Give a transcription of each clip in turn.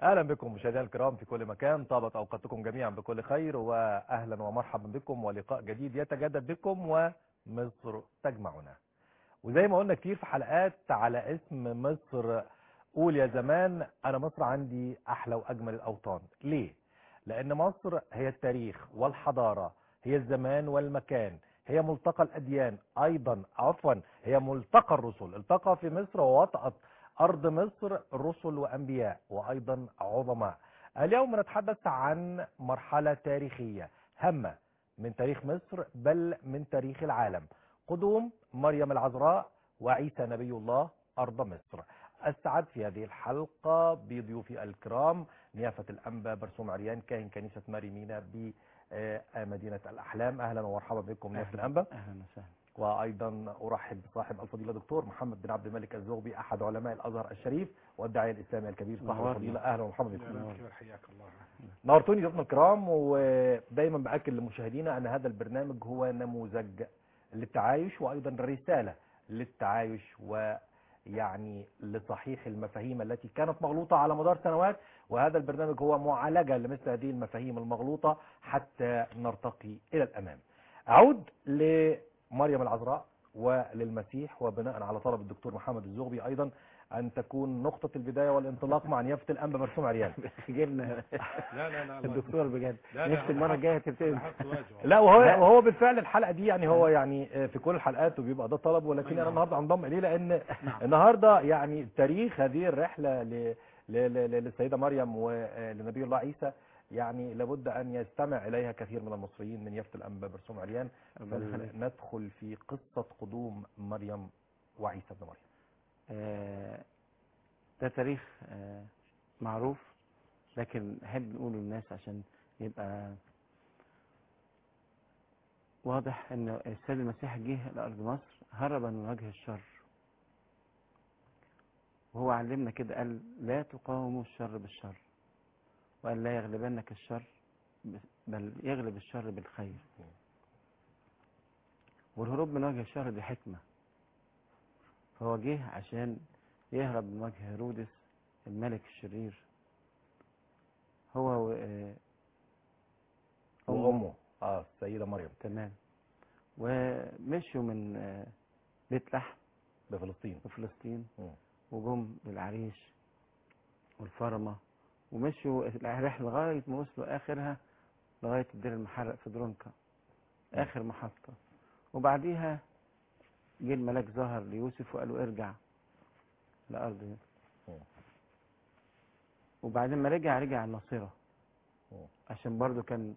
اهلا بكم مشاهدينا الكرام في كل مكان طابت اوقاتكم جميعا بكل خير واهلا ومرحبا بكم ولقاء جديد يتجدد بكم ومصر تجمعنا وزي ما قلنا كتير في حلقات على اسم مصر قول يا زمان انا مصر عندي احلى واجمل الاوطان ليه لان مصر هي التاريخ والحضاره هي الزمان والمكان هي ملتقى الاديان ايضا عفوا هي ملتقى الرسل التقى في مصر ووطأت أرض مصر رسل وأنبياء وأيضا عظماء اليوم نتحدث عن مرحلة تاريخية هامة من تاريخ مصر بل من تاريخ العالم قدوم مريم العذراء وعيسى نبي الله أرض مصر أسعد في هذه الحلقة بضيوفي الكرام نيافة الأنبا برسوم عريان كاهن كنيسة ماري مينا بمدينة الأحلام أهلا ومرحبا بكم نيافة الأنبا اهلا وسهلا وايضا ارحب بصاحب الفضيله دكتور محمد بن عبد الملك الزغبي احد علماء الازهر الشريف والداعيه الاسلامي الكبير صاحب نورنا. الفضيله اهلا ومرحبا بكم خير حياك الله نورتوني ضيوفنا الكرام ودايما باكد لمشاهدينا ان هذا البرنامج هو نموذج للتعايش وايضا رساله للتعايش ويعني لصحيح المفاهيم التي كانت مغلوطه على مدار سنوات وهذا البرنامج هو معالجه لمثل هذه المفاهيم المغلوطه حتى نرتقي الى الامام. اعود لمريم العذراء وللمسيح وبناء على طلب الدكتور محمد الزغبي ايضا ان تكون نقطه البدايه والانطلاق مع نيافه الانبا مرسوم عريان. جبنا لا لا لا الدكتور بجد لا، لا، نفس المره الجايه تبتدي حط واجب لا وهو لا. وهو بالفعل الحلقه دي يعني هو يعني في كل الحلقات وبيبقى ده طلب ولكن انا النهارده انضم اليه لان النهارده يعني تاريخ هذه الرحله ل ل- ل- للسيده مريم ولنبي الله عيسى يعني لابد ان يستمع اليها كثير من المصريين من يافت الانبا برسوم عريان ربنا يخليك. فلندخل في قصه قدوم مريم وعيسى ابن مريم آه، ده تاريخ آه، معروف لكن نحب نقوله للناس عشان يبقى واضح ان السيد المسيح جه لارض مصر هربا من وجه الشر وهو علمنا كده قال لا تقاوموا الشر بالشر وقال لا يغلبنك الشر بل يغلب الشر بالخير والهروب من وجه الشر دي حكمة فهو جه عشان يهرب من وجه هيرودس الملك الشرير هو و... آه، وامه اه السيده مريم تمام ومشوا من آه، بيت لحم بفلسطين في فلسطين مم. وجم للعريش والفرمة ومشوا الرحلة لغاية ما وصلوا آخرها لغاية الدير المحرق في درونكا مم. آخر محطة وبعديها جه الملاك ظهر ليوسف وقال له ارجع لأرض مم. وبعدين ما رجع رجع الناصرة مم. عشان برضو كان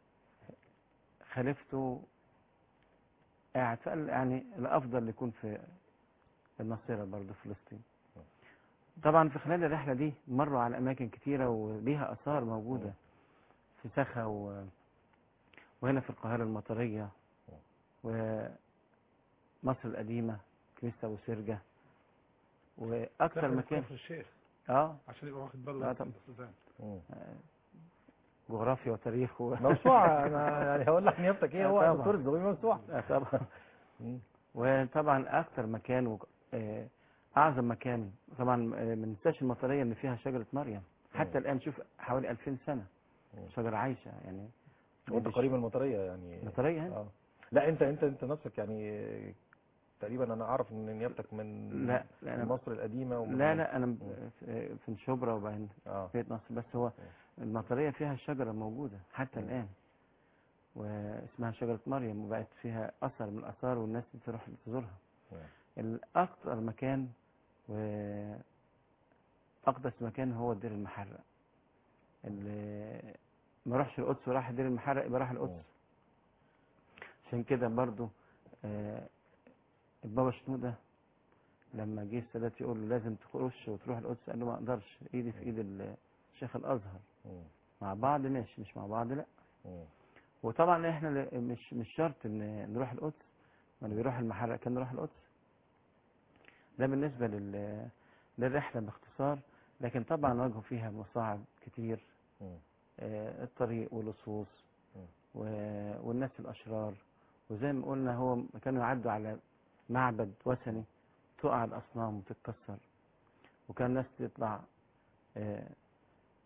خليفته قاعد فقال يعني الأفضل يكون في الناصرة برضو في فلسطين طبعا في خلال الرحلة دي مروا على أماكن كتيرة وليها آثار موجودة في سخا و... وهنا في القاهرة المطرية ومصر القديمة كنيسة أبو سرجة وأكثر مكان كفر الشيخ اه عشان يبقى واخد لا باله طبعا. سوزان مم. جغرافيا وتاريخ و... موسوعه انا يعني هقول لك نيابتك ايه هو طبعا. دكتور الزغبي موسوعه آه، طبعا مم. وطبعا اكتر مكان و... آه، اعظم مكان طبعا آه، ما ننساش المطريه ان فيها شجره مريم حتى مم. الان شوف حوالي 2000 سنه مم. شجره عايشه يعني وانت مش- قريب من المطريه يعني المطريه هنا اه لا انت انت انت نفسك يعني تقريبا انا اعرف ان نيابتك من لا لا من انا مصر القديمه ومن لا لا انا ب- في في شبرا وبعدين اه بيت نصر بس هو المطريه فيها شجره موجوده حتى مم. الان واسمها شجره مريم وبقت فيها اثر من الاثار والناس بتروح تزورها مم. الأكثر مكان وأقدس مكان هو الدير المحرق اللي ما راحش القدس وراح الدير المحرق يبقى راح مم. القدس عشان كده برضو آه، البابا شنودة لما جه السادات يقول له لازم تخش وتروح القدس قال له ما اقدرش ايدي في ايد الشيخ الازهر مم. مع بعض ماشي مش مع بعض لا مم. وطبعا احنا ل- مش مش شرط ان نروح القدس ما اللي بيروح المحرق كان نروح القدس ده بالنسبه لل للرحله باختصار لكن طبعا واجهوا فيها مصاعب كتير مم. آه، الطريق واللصوص مم. و- والناس الاشرار وزي ما قلنا هو كانوا يعدوا على معبد وثني تقع الاصنام وتتكسر وكان الناس تطلع آه،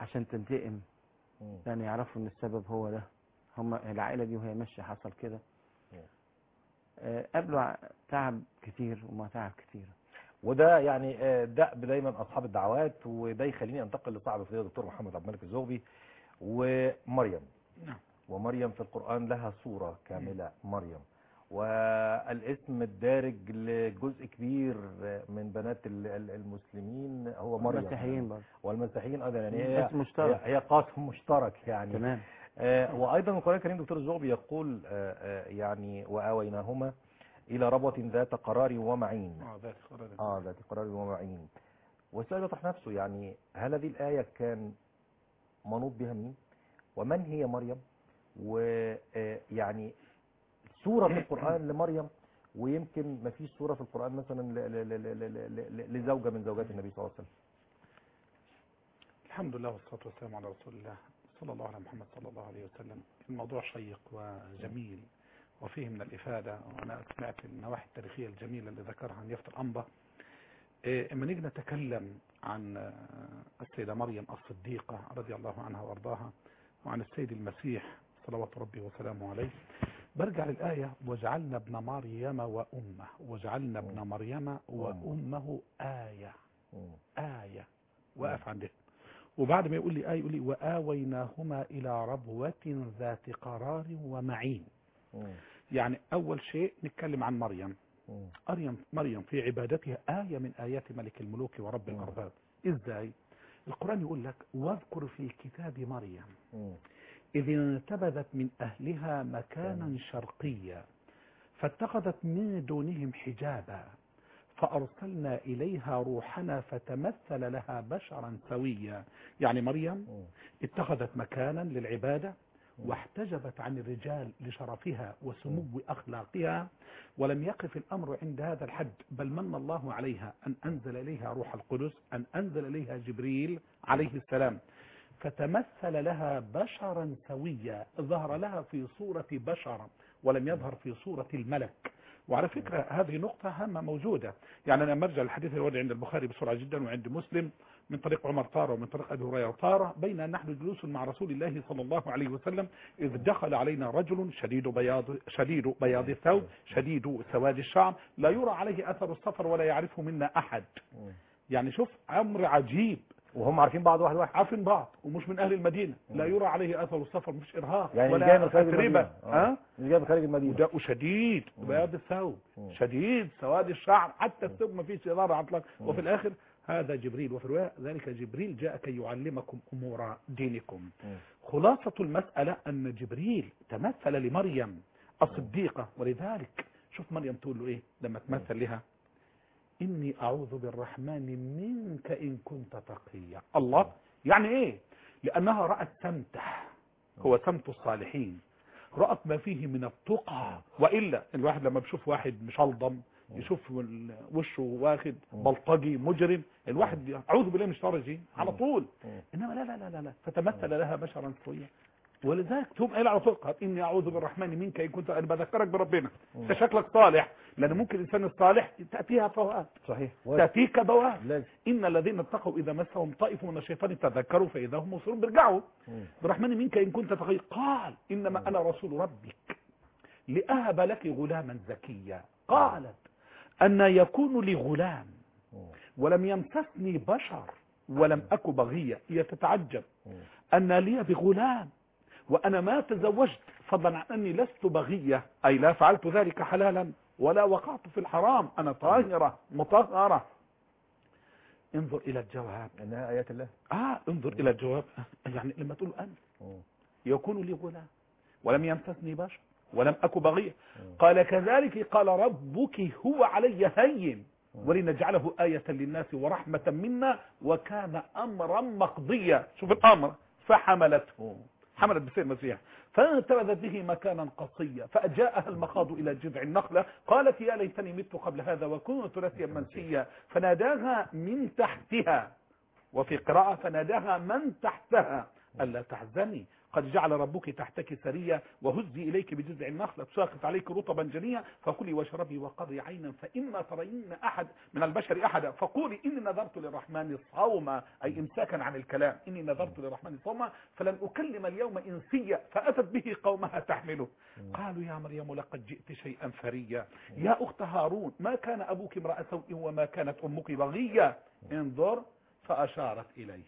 عشان تنتقم مم. يعني يعرفوا ان السبب هو ده هم العائله دي وهي ماشيه حصل كده مم. آه، قابلوا ع- تعب كتير ومتاعب كتير وده يعني آه، دأب دايما اصحاب الدعوات وده يخليني انتقل لصاحب الفضيله الدكتور محمد عبد الملك الزغبي ومريم نعم ومريم في القرآن لها صورة كاملة مريم والاسم الدارج لجزء كبير من بنات ال- ال- المسلمين هو مريم المسيحيين برضه والمسيحيين ايضا يعني هي بس مشترك هي هي قاسم مشترك يعني تمام آه، وايضا القرآن الكريم دكتور الزغبي يقول آه، آه، يعني واويناهما الى ربوة ذات قرار ومعين اه ذات قرار اه ذات قرار ومعين والسؤال يطرح نفسه يعني هل هذه الآية كان منوط بها مين ومن هي مريم ويعني سورة في القرآن لمريم ويمكن ما فيش سورة في القرآن مثلا ل- ل- ل- ل- ل- ل- لزوجة من زوجات النبي صلى الله عليه وسلم الحمد لله والصلاة والسلام على رسول الله صلى الله على محمد صلى الله عليه وسلم الموضوع شيق وجميل وفيه من الإفادة وأنا سمعت النواحي التاريخية الجميلة اللي ذكرها عن يافت الأنبا إيه، اما نيجي نتكلم عن آه، السيدة مريم الصديقة رضي الله عنها وارضاها وعن السيد المسيح صلوات ربي وسلامه عليه برجع للآية وجعلنا ابن مريم وأمه وجعلنا ابن مريم وأمه آية مم. آية وقف عندها وبعد ما يقول لي آية يقول لي وآويناهما إلى ربوة ذات قرار ومعين مم. يعني أول شيء نتكلم عن مريم مم. مريم مريم في عبادتها آية من آيات ملك الملوك ورب مم. الأرباب إزاي القرآن يقول لك واذكر في كتاب مريم مم. إذ انتبذت من أهلها مكانا شرقيا فاتخذت من دونهم حجابا فأرسلنا إليها روحنا فتمثل لها بشرا سويا يعني مريم مم. اتخذت مكانا للعبادة واحتجبت عن الرجال لشرفها وسمو أخلاقها ولم يقف الأمر عند هذا الحد بل من الله عليها أن أنزل إليها روح القدس أن أنزل إليها جبريل عليه السلام فتمثل لها بشرا سويا ظهر لها في صورة بشر ولم يظهر في صورة الملك وعلى فكرة هذه نقطة هامة موجودة يعني أنا مرجع الحديث اللي ورد عند البخاري بسرعة جدا وعند مسلم من طريق عمر طارة ومن طريق أبي هريرة طارة بين أن نحن جلوس مع رسول الله صلى الله عليه وسلم إذ دخل علينا رجل شديد بياض شديد بياض الثوب شديد سواد الشعر لا يرى عليه أثر السفر ولا يعرفه منا أحد مم. يعني شوف أمر عجيب وهم عارفين بعض واحد واحد عارفين بعض ومش من أهل المدينة لا يرى عليه أثر السفر مش إرهاق يعني ولا جاي من خارج أتربة المدينة ها آه. مش جاي من خارج المدينة وده وشديد مم. بياض الثوب مم. شديد سواد الشعر حتى الثوب ما فيش إضارة عطلك وفي الآخر هذا جبريل وفي الرواية ذلك جبريل جاء كي يعلمكم أمور دينكم مم. خلاصة المسألة أن جبريل تمثل لمريم الصديقة ولذلك شوف مريم تقول له إيه لما تمثل لها إني أعوذ بالرحمن منك إن كنت تقيا الله يعني إيه لأنها رأت سمته هو سمت الصالحين رأت ما فيه من التقى وإلا الواحد لما بيشوف واحد مشلضم يشوف ال- وشه واخد بلطجي مجرم الواحد أعوذ بالله من الشيطان الرجيم على طول مم. إنما لا لا لا لا, لا. فتمثل لها بشرا سويا ولذلك تقوم قايل على طول قالت إني أعوذ بالرحمن منك إن كنت أنا بذكرك بربنا أنت شكلك صالح لأن ممكن الإنسان الصالح تأتيها فوات صحيح تأتيك بواب لازم إن الذين اتقوا إذا مسهم طائف من الشيطان تذكروا فإذا هم مبصرون بيرجعوا مم. برحمن منك إن كنت تقي قال إنما أنا رسول ربك لأهب لك غلاما زكيا قالت أن يكون لي غلام مم. ولم يمسسني بشر ولم أك بغية هي تتعجب مم. أن لي بغلام وأنا ما تزوجت فضلا عن أني لست بغية أي لا فعلت ذلك حلالا ولا وقعت في الحرام أنا طاهرة مطهرة انظر إلى الجواب انها ايات الله آه انظر إلى الجواب يعني لما تقول أنت مم. يكون لي غلام ولم يمسسني بشر ولم أك بغية قال كذلك قال ربك هو علي هين ولنجعله آية للناس ورحمة منا وكان أمرا مقضيا شوف الأمر فحملته حملت بسير المسيح فانتبذت به مكانا قصيا فأجاءها المخاض إلى جذع النخلة قالت يا ليتني مت قبل هذا وكنت نسيا منسيا فناداها من تحتها وفي قراءة فناداها من تحتها ألا تحزني قد جعل ربك تحتك سريا وهزي إليك بجذع النخلة تساقط عليك رطبا جنيا فكلي واشربي وقضي عينا فإما ترين أحد من البشر أحدا فقولي إني نذرت للرحمن صوما أي إمساكا عن الكلام إني نذرت للرحمن صوما فلن أكلم اليوم إنسيا فأتت به قومها تحمله قالوا يا مريم لقد جئت شيئا فريا يا أخت هارون ما كان أبوك امرأ سوء وما كانت أمك بغية انظر فأشارت إليه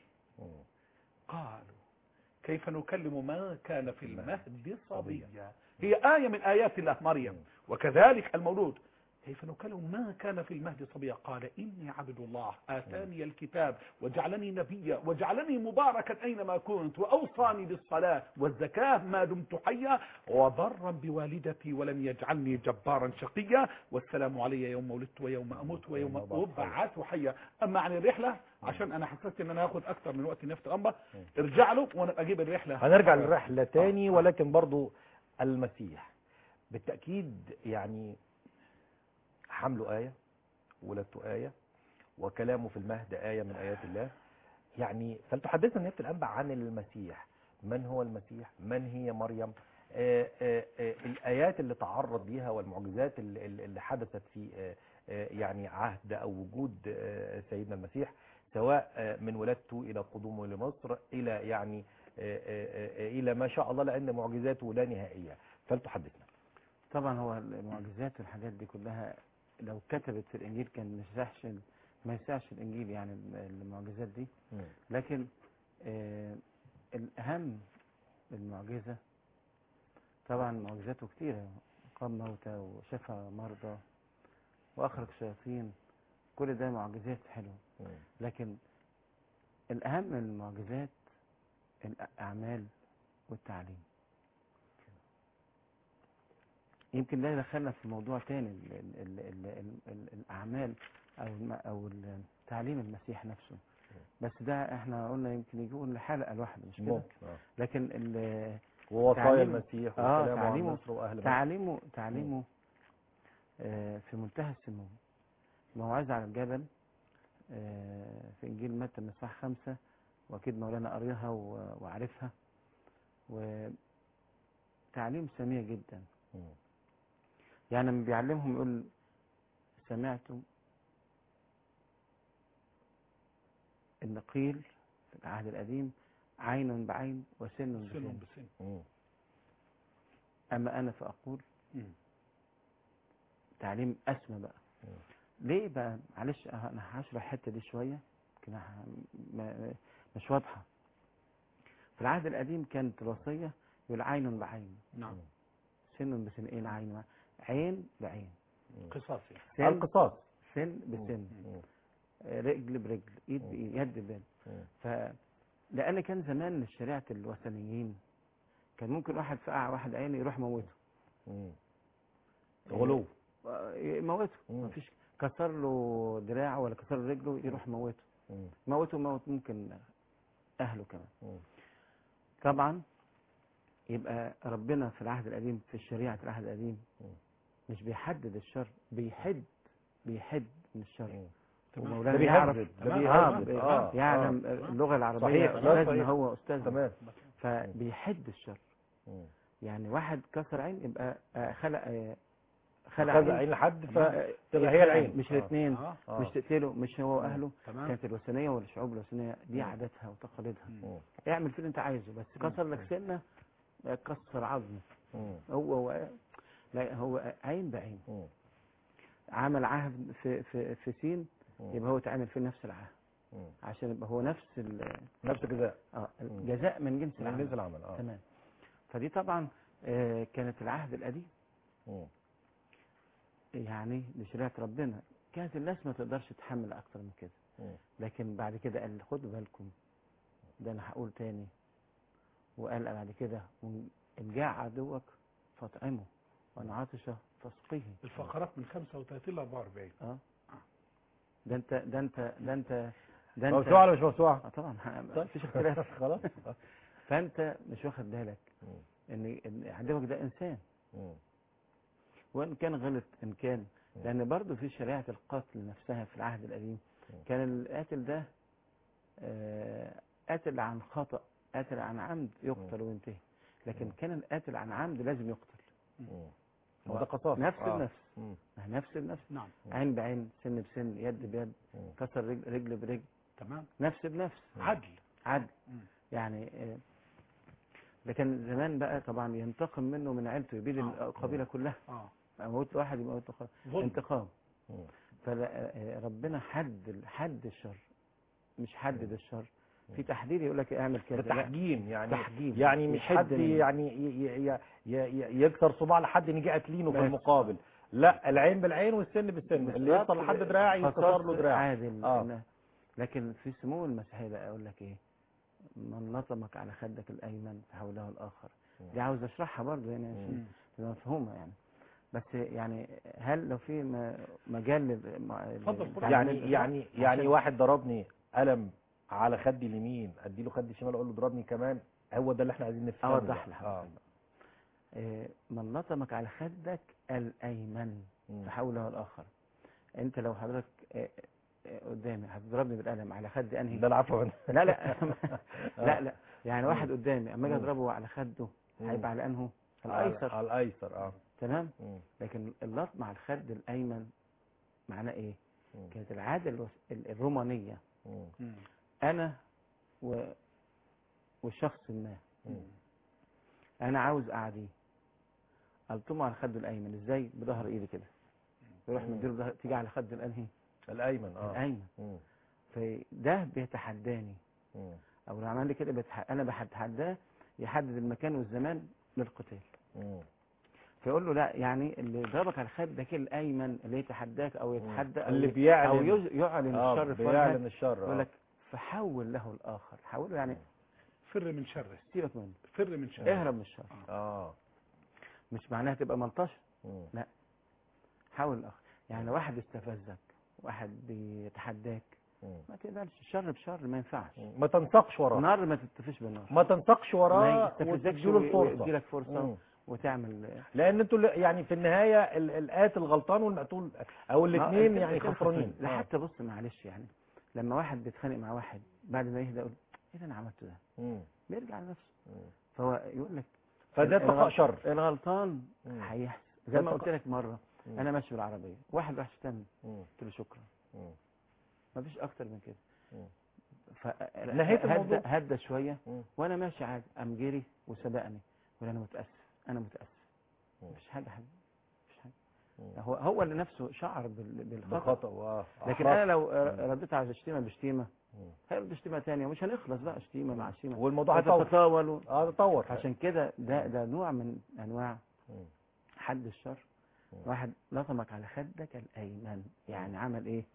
قالوا كيف نكلم من كان في المهد صبيا هي آية من آيات الله مريم وكذلك المولود كيف نكلم من كان في المهد صبيا قال إني عبد الله آتاني الكتاب وجعلني نبيا وجعلني مباركا أينما كنت وأوصاني بالصلاة والزكاة ما دمت حيا وبرا بوالدتي ولم يجعلني جبارا شقيا والسلام علي يوم ولدت ويوم أموت ويوم أبعث حيا أما عن الرحلة عشان أنا حسيت إن أنا هاخد أكتر من وقت نفط الأنبا ارجع له وأنا أجيب الرحلة هنرجع للرحلة تاني ولكن برضو المسيح بالتأكيد يعني حمله آية ولادته آية وكلامه في المهد آية من آيات الله يعني فلتحدثنا نيابة الأنبا عن المسيح من هو المسيح من هي مريم آه آه آه الآيات اللي تعرض ليها والمعجزات اللي, اللي حدثت في آه آه يعني عهد أو وجود آه سيدنا المسيح سواء آه من ولادته إلى قدومه لمصر إلى يعني آه آه آه إلى ما شاء الله لأن معجزاته لا نهائية فلتحدثنا طبعا هو المعجزات والحاجات دي كلها لو كتبت في الانجيل كان ما يسعش ما يسعش الانجيل يعني المعجزات دي لكن آه الاهم المعجزه طبعا معجزاته كتيره قام موتى وشفى مرضى واخرج شياطين كل ده معجزات حلوه لكن الاهم من المعجزات الاعمال والتعليم يمكن ده يدخلنا في موضوع تاني ال ال ال ال ال الاعمال او الم او تعليم المسيح نفسه بس ده احنا قلنا يمكن يجون لحلقه لوحده مش كده لكن ال ووصايا تعليم- المسيح آه، وكلامه عن تعليمه- مصر واهل مصر تعليمه تعليمه آه، في منتهى السمو موعظة على الجبل آه، في إنجيل متى من الصح خمسة وأكيد مولانا قريها و- وعارفها وتعليم سميع جدا مم. يعني لما بيعلمهم يقول سمعتم إن قيل في العهد القديم عين بعين وسن سن بسن بسن مم. أما أنا فأقول مم. تعليم أسمى بقى مم. ليه بقى معلش أه، أنا هشرح الحتة دي شوية يمكن ه- ما- مش واضحة في العهد القديم كانت الوصية يقول عين بعين نعم سن بسن ايه العين مع- عين بعين قصاصي سن القصاص سن بسن مم. آه، رجل برجل ايد مم. بايد يد بيد مم. ف لان كان زمان شريعه الوثنيين كان ممكن واحد فقع واحد عين يروح موته مم. غلو آه، يموته مم. مفيش كسر له دراعه ولا كسر له رجله يروح موته مم. موته موت ممكن اهله كمان مم. طبعا يبقى ربنا في العهد القديم في شريعه العهد القديم مم. مش بيحدد الشر بيحد بيحد من الشر مم. تمام. ده ومولانا يعرف بيهذب ده تمام. آه بيهذب بي- اه يعلم آه. اللغة العربية صحيح، لا، أستاذنا صحيح. هو أستاذ تمام فبيحد الشر مم. يعني واحد كسر عين يبقى آه، خلق آه، خلق خذ عين لحد ف آه، تبقى هي العين. مش آه. الاثنين اه آه. مش تقتله مش هو واهله تمام كانت الوثنيه والشعوب الوثنيه دي مم. عاداتها وتقاليدها مم. اعمل فيه اللي انت عايزه بس كسر لك سنه آه، كسر عظمه مم. هو هو لا هو عين بعين مم. عمل عهد في في في سين مم. يبقى هو تعمل فيه نفس العهد مم. عشان يبقى هو نفس ال- نفس كده اه الجزاء من جنس من العمل جنس العمل اه تمام فدي طبعا آه، كانت العهد القديم مم. يعني لشريعة ربنا كانت الناس ما تقدرش تتحمل أكتر من كده مم. لكن بعد كده قال خدوا بالكم ده أنا هقول تاني وقال بعد كده إن جاع عدوك فاطعمه وإن عطش فاسقيه الفقرات من 35 ل 44 اه ده انت ده انت ده انت ده انت موسوعة ولا مش موسوعة؟ اه طبعا طيب. مفيش اختلاف خلاص آه. فانت مش واخد بالك مم. ان ان عدوك ده انسان مم. وان كان غلط ان كان مم. لان برضه في شريعه القتل نفسها في العهد القديم مم. كان القاتل ده آه، قاتل عن خطا قاتل عن عمد يقتل وينتهي لكن مم. كان القاتل عن عمد لازم يقتل مم. هو ده قصاص نفس آه. النفس مم. ما هي نفس النفس نعم عين بعين سن بسن يد بيد مم. كسر رجل, رجل برجل تمام نفس بنفس عدل عدل مم. يعني آه، ده كان زمان بقى طبعا ينتقم منه من عيلته يبيد آه. القبيله كلها اه موت واحد يموت خلاص ظلم انتقام مم. فربنا حد حد الشر مش حدد الشر في تحديد يقول لك اعمل كذا ده لا، تحجيم يعني تحجيم يعني مش يحد حد منه. يعني ي- ي- ي- ي- يكسر صباع لحد نيجي قاتلينه في بس. المقابل لا العين بالعين والسن بالسن اللي بالظبط. يوصل لحد دراع قصاص يكسر له دراع عادل آه. إنه- لكن في سمو المسيحيه بقى اقول لك ايه من لطمك على خدك الايمن فحوله الاخر دي عاوز اشرحها برضه يعني عشان مم. تبقى مفهومه يعني بس يعني هل لو في م- مجال لل- م- اتفضل، اتفضل. للتعليم يعني ده؟ يعني يعني عشان- واحد ضربني قلم على خدي اليمين اديله خدي الشمال اقول له ضربني كمان هو ده اللي احنا عايزين نفهمه اوضح بقى. لحضرتك آه. بقى. إيه، من لطمك على خدك الايمن مم. فحوله الاخر انت لو حضرتك إيه، إيه، قدامي هتضربني بالقلم على خد انهي ده العفو منه. لا لا لا لا يعني واحد مم. قدامي اما اجي مم. اضربه على خده مم. هيبقى على انه على- الايسر على الايسر اه تمام مم. لكن اللطم على الخد الايمن معناه ايه مم. كانت العاده الوس- ال- الرومانيه مم. مم. انا و... وشخص ما مم. انا عاوز اعديه الطمه على خده الايمن ازاي بظهر ايدي كده يروح مم. مديله ظهر- تيجي على خد الانهي الايمن اه الايمن مم. فده بيتحداني مم. او لو عمل لي كده بتح... انا بتحداه يحدد المكان والزمان للقتال مم. فيقول له لا يعني اللي ضربك على خدك الايمن اللي يتحداك او يتحدى او اللي ي- بيعلن او يز- يعلن اه الشر في بيعلن وجهك الشر يقول آه. لك فحول له الاخر حوله يعني فر من شره سيبك منه فر من شره اهرب من الشر اه مش معناها تبقى ملطشه مم. حاول الاخر يعني لو واحد استفزك واحد بيتحداك مم. ما تقبلش الشر بشر ما ينفعش مم. ما تنسقش وراه النار ما تتفش بالنار ما تنسقش ما وراه يستفزكش وتديله الفرصه ويديلك فرصه مم. وتعمل لان انتوا ال- يعني في النهايه ال- القاتل غلطان والمقتول او الاثنين ما- يعني الاتنين خسرانين لا آه. حتى بص معلش يعني لما واحد بيتخانق مع واحد بعد ما يهدى يقول ايه اللي انا عملته ده مم. بيرجع لنفسه مم. فهو يقول لك فده اتقاء الغلط- شر الغلطان مم. هيحصل ده زي ما اتقاء- قلت لك مره مم. انا ماشي بالعربيه واحد راح شتمني مم. قلت له شكرا مم. مفيش اكتر من كده مم. ف نهيت الموضوع. هدى, هدى شويه مم. وانا ماشي عادي قام جري وسبقني ولا انا متاسف انا متاسف مم. مفيش حاجه حاجه مفيش حاجه مم. هو هو اللي نفسه شعر بال- بالخطا بخطأ واه لكن أحرار. انا لو مم. رديت على الشتيمه بشتيمه مم. هيرد شتيمه ثانيه ومش هنخلص بقى شتيمه مع شتيمه والموضوع هيطول هتتطاول و- اه تطور عشان كده ده ده نوع من انواع مم. حد الشر مم. واحد لطمك على خدك الايمن يعني عمل ايه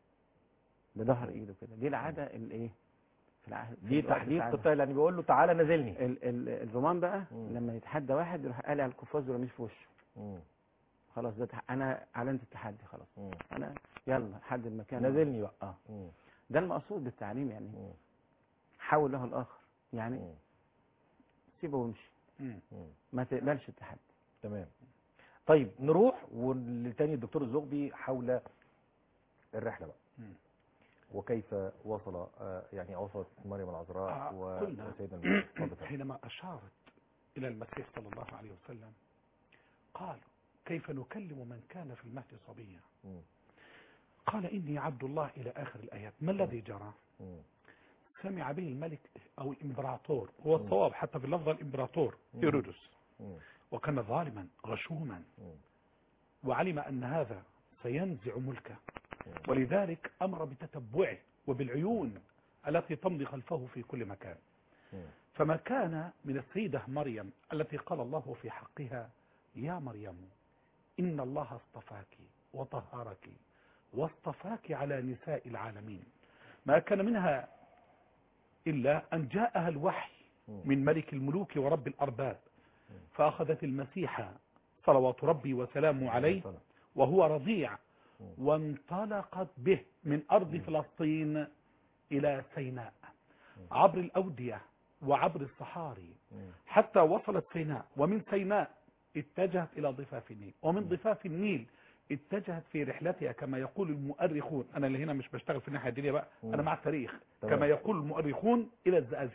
بظهر ايده كده دي العاده الايه في العهد في دي الوقت تحديد بتاعنا. قتال يعني بيقول له تعالى نازلني ال ال الرومان بقى مم. لما يتحدى واحد يروح قالع القفاز ورميه في وشه مم. خلاص ده تح- انا اعلنت التحدي خلاص مم. انا يلا حد المكان نازلني بقى اه مم. ده المقصود بالتعليم يعني مم. حول له الاخر يعني مم. سيبه وامشي مم. مم. ما تقبلش التحدي تمام طيب نروح ولتاني الدكتور الزغبي حول الرحله بقى مم. وكيف وصل آه، يعني وصلت مريم العذراء آه، قلنا. وسيدنا المسيح اتفضل. حينما أشارت إلى المسيح صلى الله عليه وسلم قالوا كيف نكلم من كان في المهد صبيا مم. قال إني عبد الله إلى آخر الآيات ما الذي جرى مم. سمع به الملك أو الإمبراطور هو الصواب حتى في اللفظ الإمبراطور مم. هيرودس مم. وكان ظالما غشوما مم. وعلم أن هذا سينزع ملكه مم. ولذلك أمر بتتبعه وبالعيون التي تمضي خلفه في كل مكان مم. فما كان من السيدة مريم التي قال الله في حقها يا مريم إن الله اصطفاك وطهرك واصطفاك على نساء العالمين ما كان منها إلا أن جاءها الوحي مم. من ملك الملوك ورب الأرباب مم. فأخذت المسيح صلوات ربي وسلامه عليه وهو رضيع مم. وانطلقت به من أرض مم. فلسطين إلى سيناء مم. عبر الأودية وعبر الصحاري مم. حتى وصلت سيناء ومن سيناء اتجهت إلى ضفاف النيل ومن مم. ضفاف النيل اتجهت في رحلتها كما يقول المؤرخون أنا اللي هنا مش بشتغل في الناحية الدينية بقى مم. أنا مع التاريخ تمام. كما يقول المؤرخون إلى الزقازيق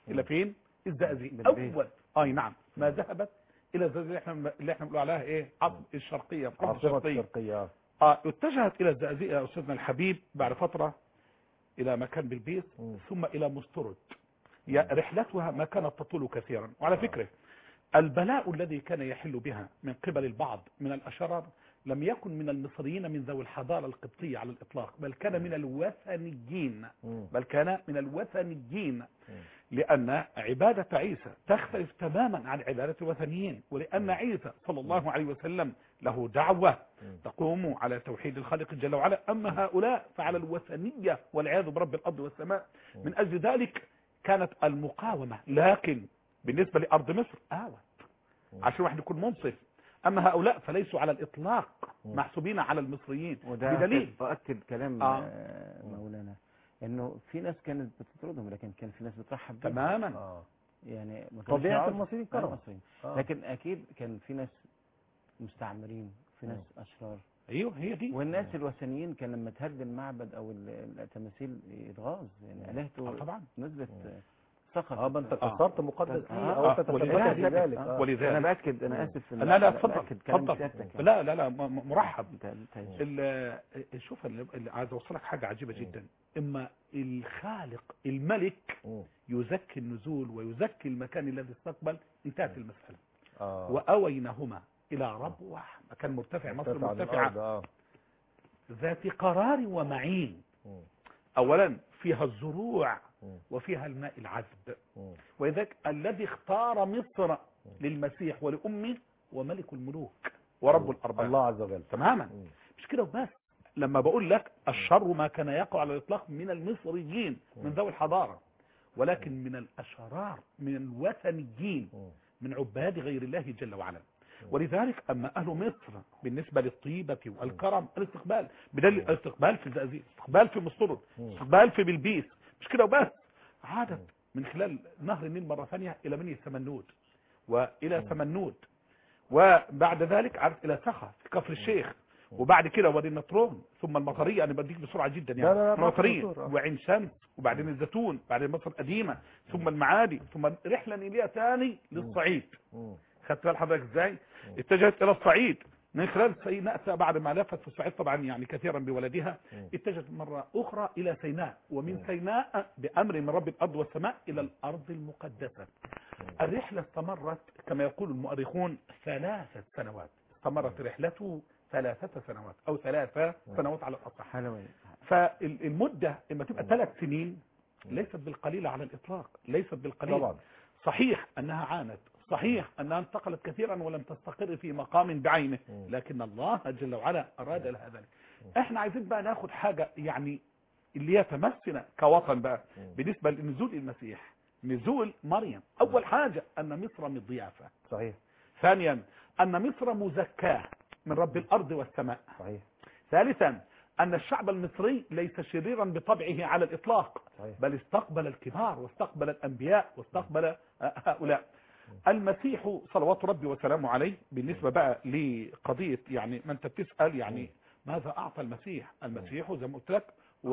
الى فين الزقازيق بالبيت. اول اي نعم ما ذهبت الى الزقازيق اللي احنا اللي احنا بنقول عليها ايه عاصمه الشرقيه القرى عاصمة الشرقيه الشرقية اه اتجهت الى الزقازيق يا استاذنا الحبيب بعد فتره الى مكان بالبيس مم. ثم الى مسترد يا رحلتها ما كانت تطول كثيرا وعلى فكره البلاء الذي كان يحل بها من قبل البعض من الاشرار لم يكن من المصريين من ذوي الحضاره القبطيه على الاطلاق بل كان من الوثنيين مم. بل كان من الوثنيين مم. لأن عبادة عيسى تختلف تماما عن عبادة الوثنيين ولأن عيسى صلى الله عليه وسلم له دعوة مم. تقوم على توحيد الخالق جل وعلا أما هؤلاء فعلى الوثنية والعياذ برب الأرض والسماء من أجل ذلك كانت المقاومة لكن بالنسبة لأرض مصر آوت عشان واحد يكون منصف أما هؤلاء فليسوا على الإطلاق مم. محسوبين على المصريين وده بدليل أؤكد كلام آه. آه، مولانا انه في ناس كانت بتطردهم لكن كان في ناس بترحب بيهم تماما اه يعني ما كانوش طبيعة يقعدوا. المصريين آه، كرم. المصريين آه. لكن اكيد كان في ناس مستعمرين في ناس اشرار ايوه هي دي والناس الوثنيين كان لما تهد المعبد او ال- التماثيل يتغاظ يعني الهته آه، طبعا نزلت مم. سقط اه ما انت آه. كسرت مقدس آه. فيه او انت آه. تتبنى ولذلك- بذلك آه. آه. ولذلك انا باكد انا اسف إن- لا لا اتفضل بأكد كلام اتفضل سيادتك يعني. لا لا لا م- م- مرحب أنت- أنت- ال- شوف اللي اللي عايز اوصلك حاجه عجيبه جدا اما الخالق الملك مم. يزكي النزول ويزكي المكان الذي استقبل انتهت المساله اه واوينهما الى ربوه مكان مرتفع مصر مرتفع عن مرتفعه الأرض، اه ذات قرار ومعين مم. اولا فيها الزروع مم. وفيها الماء العذب مم. ولذلك الذي اختار مصر للمسيح ولامه وملك الملوك ورب الارباب الله عز وجل تماما مم. مش كده وبس لما بقول لك الشر ما كان يقع على الاطلاق من المصريين من ذوي الحضاره ولكن من الاشرار من الوثنيين مم. من عباد غير الله جل وعلا ولذلك اما اهل مصر بالنسبه للطيبه والكرم الاستقبال بدل الاستقبال في الزقازيق استقبال في مسترد مم. استقبال في بلبيس مش كده وبس عادت من خلال نهر النيل مره ثانيه الى مني سمنود والى سمنود وبعد ذلك عادت الى سخا في كفر الشيخ وبعد كده وادي النطرون ثم المطريه انا بديك بسرعه جدا لا، يعني لا، لا، المطريه دكتور، آه. وعين شمس وبعدين الزيتون بعدين مصر القديمه ثم المعادي ثم رحله نيليه ثاني للصعيد مم. خدت بال حضرتك ازاي اتجهت الى الصعيد من خلال سيناء بعد ما لفت في الصعيد طبعا يعني كثيرا بولدها مم. اتجهت مرة أخرى إلى سيناء ومن مم. سيناء بأمر من رب الأرض والسماء إلى الأرض المقدسة الرحلة استمرت كما يقول المؤرخون ثلاثة سنوات استمرت رحلته ثلاثة سنوات أو ثلاثة سنوات على الأصح حلوة فالمدة لما تبقى ثلاث سنين ليست بالقليلة على الإطلاق ليست بالقليلة طبعا صحيح أنها عانت صحيح أنها انتقلت كثيرا ولم تستقر في مقام بعينه مم. لكن الله جل وعلا أراد لها ذلك احنا عايزين بقى ناخد حاجة يعني اللي هي تمثلنا كوطن بقى مم. بالنسبة لنزول المسيح نزول مريم أول حاجة أن مصر مضيافة صحيح ثانيا أن مصر مزكاة من رب الأرض والسماء صحيح ثالثا أن الشعب المصري ليس شريرا بطبعه على الإطلاق صحيح بل استقبل الكبار واستقبل الأنبياء واستقبل هؤلاء المسيح صلوات ربي وسلامه عليه بالنسبة بقى لقضية يعني ما أنت بتسأل يعني ماذا أعطى المسيح المسيح زي ما قلت لك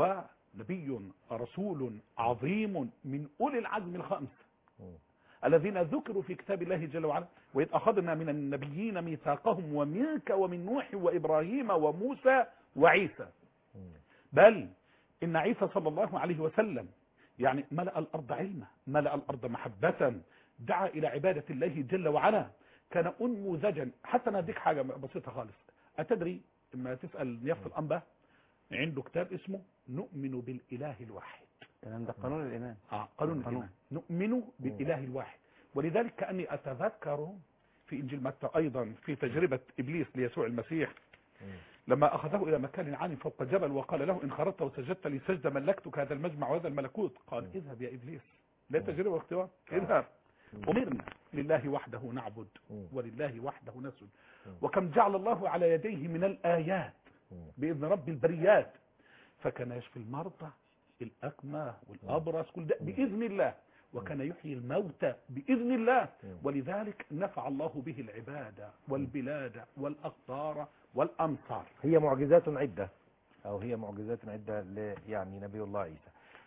ونبي رسول عظيم من أولي العزم الخمس مم. الذين ذكروا في كتاب الله جل وعلا وإذ أخذنا من النبيين ميثاقهم ومنك ومن نوح وإبراهيم وموسى وعيسى مم. بل إن عيسى صلى الله عليه وسلم يعني ملأ الأرض علما ملأ الأرض محبة دعا إلى عبادة الله جل وعلا كان أنموذجا حتى أنا أديك حاجة بسيطة خالص أتدري لما تسأل نيافة الأنبا عنده كتاب اسمه نؤمن بالإله الواحد الكلام ده قانون الإيمان آه قانون قانون. الإيمان نؤمن بالإله الواحد ولذلك كأني أتذكر في إنجيل متى أيضا في تجربة إبليس ليسوع المسيح مم. لما أخذه إلى مكان عال فوق جبل وقال له إن خرجت وسجدت لي سجدة ملكتك هذا المجمع وهذا الملكوت قال اذهب يا إبليس لا تجربة واختبار اذهب أمرنا لله وحده نعبد مم. ولله وحده نسجد مم. وكم جعل الله على يديه من الآيات مم. بإذن رب البريات فكان يشفي المرضى الأكمى والأبرص كل ده بإذن الله وكان يحيي الموتى بإذن الله ولذلك نفع الله به العباد والبلاد والأقطار والأمصار هي معجزات عدة أو هي معجزات عدة ل يعني نبي الله عيسى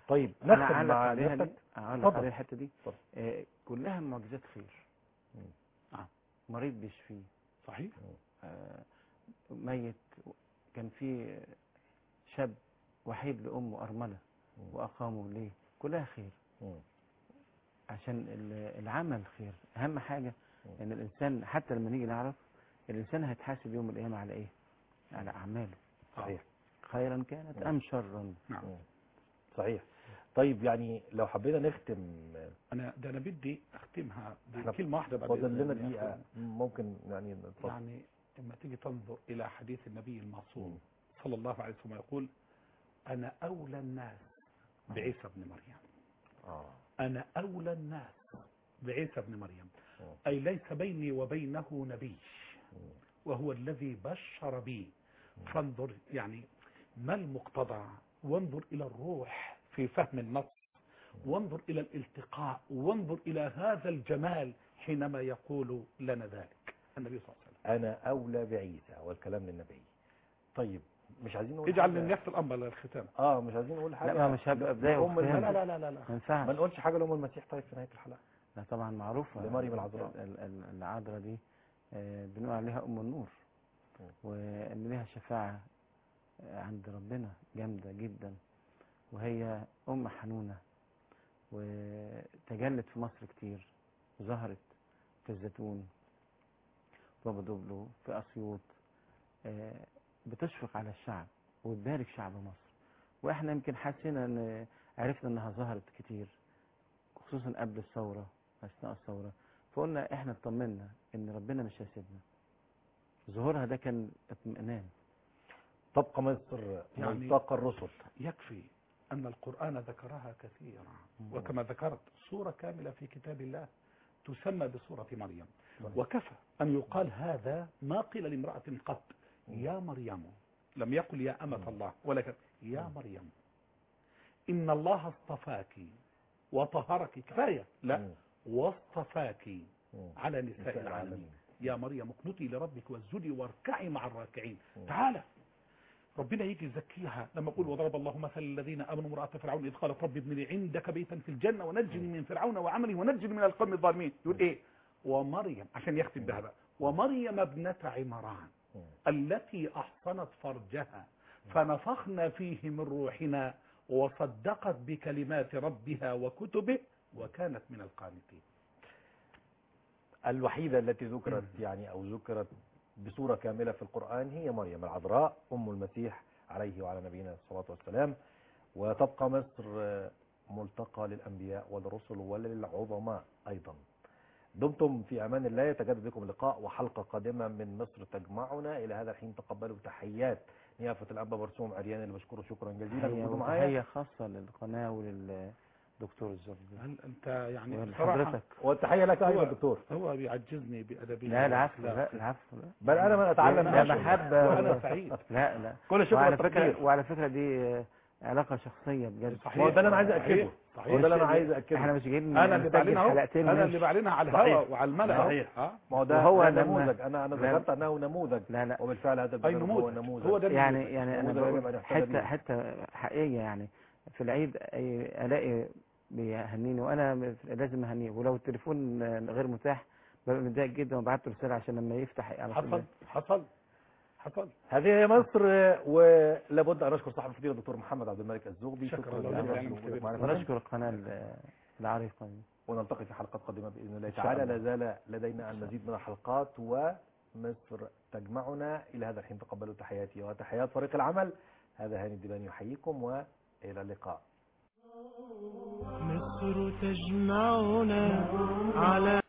طيب أنا نختم أعلق مع عليها نفسك دي أعلق اتفضل. عليها الحتة دي اتفضل. آه، كلها معجزات خير مم. نعم. مريض بيشفيه صحيح آه، ميت كان في شاب وحيد لأمه أرملة مم. وأقاموا ليه كلها خير مم. عشان ال- العمل خير أهم حاجة مم. إن الإنسان حتى لما نيجي نعرف الإنسان هيتحاسب يوم القيامة على إيه؟ على أعماله صحيح خيرا كانت مم. أم شرا نعم مم. صحيح طيب يعني لو حبينا نختم انا ده انا بدي اختمها احنا بكلمه واحده بعد فاضل إذن لنا الله يا دقيقة أخوان. ممكن يعني نتفضل يعني لما تيجي تنظر الى حديث النبي المعصوم مم. صلى الله عليه وسلم يقول انا اولى الناس بعيسى ابن مريم اه انا اولى الناس بعيسى ابن مريم مم. اي ليس بيني وبينه نبي مم. وهو الذي بشر بي فانظر يعني ما المقتضى وانظر الى الروح في فهم النص وانظر الى الالتقاء وانظر الى هذا الجمال حينما يقول لنا ذلك النبي صلى الله عليه وسلم انا اولى بعيسى والكلام للنبي طيب مش عايزين نقول اجعل حاجة- للنفس الامر للختام اه مش عايزين نقول حاجه لا ما مش هبقى بداية لأم وختام. لا المسيح. لا لا لا لا ما ينفعش ما نقولش حاجه لام المسيح طيب في نهايه الحلقه لا طبعا معروفة لمريم العذراء. ال- ال- العذراء دي آه، بنقول عليها أم النور مم. وإن لها شفاعة آه، عند ربنا جامدة جدا وهي أم حنونة وتجلت في مصر كتير ظهرت في الزيتون بابا دوبلو في أسيوط آه، بتشفق على الشعب وتبارك شعب مصر واحنا يمكن حسينا ان عرفنا انها ظهرت كتير خصوصا قبل الثورة اثناء الثورة فقلنا احنا اطمنا ان ربنا مش هيسيبنا ظهورها ده كان اطمئنان تبقى مصر يعني- ملتقى الرسل يكفي أن القرآن ذكرها كثيرا مم. وكما ذكرت سورة كاملة في كتاب الله تسمى بسورة مريم صحيح. وكفى أن يقال هذا ما قيل لامرأة قط يا مريم لم يقل يا أمة الله ولكن يا مريم إن الله اصطفاك وطهرك كفاية لا مم. واصطفاك مم. على نساء نساء العالمين العالمين. يا مريم اقنتي لربك واسجدي واركعي مع الراكعين مم. تعالى ربنا يجي يزكيها لما يقول وضرب الله مثل الذين امنوا امراه فرعون اذ قالت رب ابن لي عندك بيتا في الجنه ونجني من فرعون وعمله ونجني من القوم الظالمين يقول ايه ومريم عشان يختم بها بقى ومريم ابنه عمران مم. التي احصنت فرجها فنفخنا فيه من روحنا وصدقت بكلمات ربها وكتبه وكانت من القانتين الوحيدة التي ذكرت يعني أو ذكرت بصورة كاملة في القرآن هي مريم العذراء أم المسيح عليه وعلى نبينا الصلاة والسلام وتبقى مصر ملتقى للأنبياء والرسل وللعظماء أيضا دمتم في أمان الله يتجدد بكم اللقاء وحلقة قادمة من مصر تجمعنا إلى هذا الحين تقبلوا تحيات نيافة الأنبا برسوم عريان اللي بشكره شكرا جزيلا هي وجوده معايا وتحية خاصة للقناة وللدكتور الزبدي هل انت يعني بصراحه ولحضرتك والتحية لك أيضا هو- دكتور هو بيعجزني بأدبه لا العفو وأخلاقه. لا العفو لا بل أنا من أتعلم لا منه. محبة وأنا سعيد لا لا كل الشكر وعلى والتقدير فكرة وعلى فكرة دي آه، علاقة شخصية بجد صحيح ما هو ده اللي أنا عايز أكده صحيح. هو صحيح ده اللي أنا عايز أكده احنا مش جايين انا اللي نسجل بعلنها اهو حلقتين انا ونمشي. اللي بعلنها على صحيح. الهواء وعلى الملأ اهو. صحيح. اه ما هو ده وهو ده لما- نموذج انا انا لا. ذكرت انه نموذج لا لا وبالفعل هذا اي البرنامج هو نموذج نموذج هو ده يعني النموذج. يعني انا نموذج بقول يبقى نحتذى حته بيه. حته حقيقيه يعني في العيد أي- الاقي بيهنيني وانا لازم اهنيه ولو التليفون غير متاح ببقى متضايق جدا وبعت له رساله عشان لما يفتح على طول حصل حصل حصل هذه هي مصر ولابد ان نشكر صاحب الفضيله الدكتور محمد عبد الملك الزغبي شكرا شكرا الله جزيلا يعني لوجودك مستمر. معنا. ونشكر القناه ال- العريقه دي ونلتقي في حلقات قادمه باذن الله إن شاء تعالى الله. لا زال لدينا المزيد من الحلقات ومصر تجمعنا الى هذا الحين تقبلوا تحياتي وتحيات فريق العمل هذا هاني الدباني يحييكم والى اللقاء مصر تجمعنا على